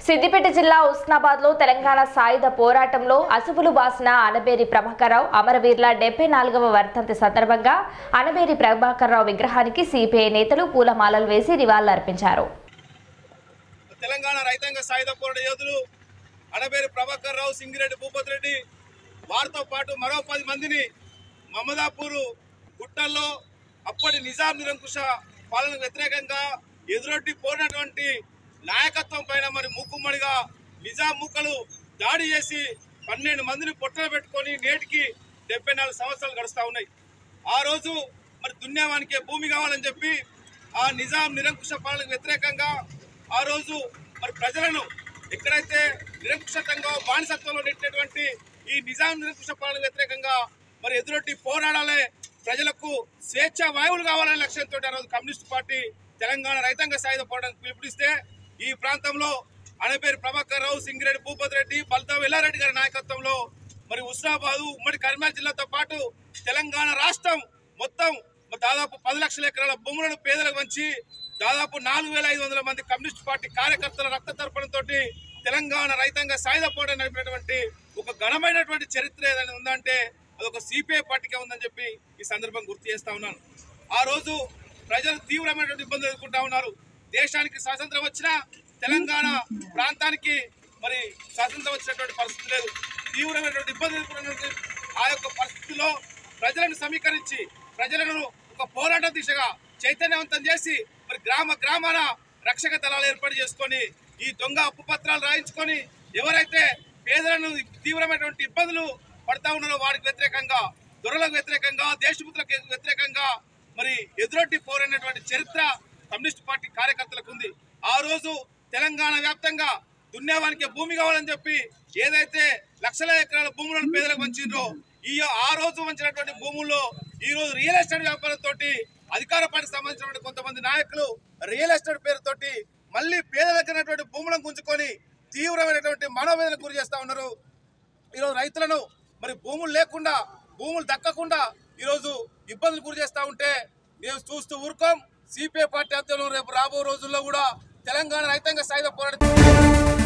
సిద్దిపేట జిల్లా ఉస్నాబాద్ లో తెలంగాణ సాయుధ పోరాటంలో అసువులు బాసిన అనబేరి ప్రభాకరరావు అమరవీరుల డెబ్బై నాలుగవ వర్ధంతి సందర్భంగా అనబేరి ప్రభాకరరావు విగ్రహానికి సిపిఐ నేతలు పూలమాలలు వేసి నివాళులర్పించారు తెలంగాణ రైతాంగ సాయుధ పోరాట యోధులు అనబేరు ప్రభాకర్ రావు సింగిరెడ్డి భూపత్ రెడ్డి వారితో పాటు మరో పది మందిని మమదాపూరు గుట్టల్లో అప్పటి నిజాం నిరంకుశ పాలనకు వ్యతిరేకంగా ఎదురొడ్డి పోయినటువంటి నాయకత్వం పైన మరి మూకుమ్మడిగా నిజాం ముక్కలు దాడి చేసి పన్నెండు మందిని పొట్టలు పెట్టుకొని నేటికి డెబ్బై నాలుగు సంవత్సరాలు గడుస్తూ ఉన్నాయి ఆ రోజు మరి దున్యావానికి భూమి కావాలని చెప్పి ఆ నిజాం నిరంకుశ పాలనకు వ్యతిరేకంగా ఆ రోజు మరి ప్రజలను ఎక్కడైతే నిరంకుశంగా బానిసత్వంలో నెట్టినటువంటి ఈ నిజాం నిరంకుశ పాలనకు వ్యతిరేకంగా మరి ఎదురొట్టి పోరాడాలి ప్రజలకు స్వేచ్ఛ వాయువులు కావాలనే లక్ష్యంతో ఆ రోజు కమ్యూనిస్ట్ పార్టీ తెలంగాణ రైతాంగ సాయుధ పోరాటానికి పిలుపునిస్తే ఈ ప్రాంతంలో అనపేరు ప్రభాకర్ రావు సింగిరెడ్డి భూపతి రెడ్డి బల్తా ఎల్లారెడ్డి గారి నాయకత్వంలో మరి హుస్నాబాదు ఉమ్మడి కరీంనగర్ జిల్లాతో పాటు తెలంగాణ రాష్ట్రం మొత్తం దాదాపు పది లక్షల ఎకరాల భూములను పేదలకు వంచి దాదాపు నాలుగు వేల ఐదు వందల మంది కమ్యూనిస్ట్ పార్టీ కార్యకర్తల రక్త తర్పణంతో తెలంగాణ రైతాంగ సాయుధ పోరాటం నడిపినటువంటి ఒక ఘనమైనటువంటి చరిత్ర ఏదైనా ఉందంటే అదొక సిపిఐ పార్టీకే ఉందని చెప్పి ఈ సందర్భం గుర్తు చేస్తా ఉన్నాను ఆ రోజు ప్రజలు తీవ్రమైనటువంటి ఇబ్బందులు ఎదుర్కొంటా ఉన్నారు దేశానికి స్వాతంత్రం వచ్చినా తెలంగాణ ప్రాంతానికి మరి స్వాతంత్రం వచ్చినటువంటి పరిస్థితి లేదు తీవ్రమైనటువంటి ఇబ్బందులు ఎదుర్కొన్నటువంటి ఆ యొక్క పరిస్థితిలో ప్రజలను సమీకరించి ప్రజలను ఒక పోరాట దిశగా చైతన్యవంతం చేసి మరి గ్రామ గ్రామాన రక్షక దళాలు ఏర్పాటు చేసుకొని ఈ దొంగ అప్పు పత్రాలు రాయించుకొని ఎవరైతే పేదలను తీవ్రమైనటువంటి ఇబ్బందులు పడతా ఉన్నారో వారికి వ్యతిరేకంగా దొరలకు వ్యతిరేకంగా దేశముద్రకు వ్యతిరేకంగా మరి ఎదురొడ్డి పోరైనటువంటి చరిత్ర కమ్యూనిస్ట్ పార్టీ కార్యకర్తలకు ఉంది ఆ రోజు తెలంగాణ వ్యాప్తంగా దున్యావానికి భూమి కావాలని చెప్పి ఏదైతే లక్షల ఎకరాల భూములను పేదలకు వంచిండ్రో ఈ ఆ రోజు వంచినటువంటి భూముల్లో ఈ రోజు రియల్ ఎస్టేట్ వ్యాపారంతో అధికార పార్టీకి సంబంధించినటువంటి కొంతమంది నాయకులు రియల్ ఎస్టేట్ పేరుతోటి మళ్ళీ పేద దగ్గరటువంటి భూములను గుంజుకొని తీవ్రమైనటువంటి మనోవేదనకు గురి చేస్తా ఉన్నారు ఈరోజు రైతులను మరి భూములు లేకుండా భూములు దక్కకుండా ఈరోజు ఇబ్బందులు గురి చేస్తా ఉంటే మేము చూస్తూ ఊరుకోం సిపిఐ పార్టీ ఆధ్వర్యంలో రేపు రాబో రోజుల్లో కూడా తెలంగాణ రైతాంగ సాయుధ పోరాటం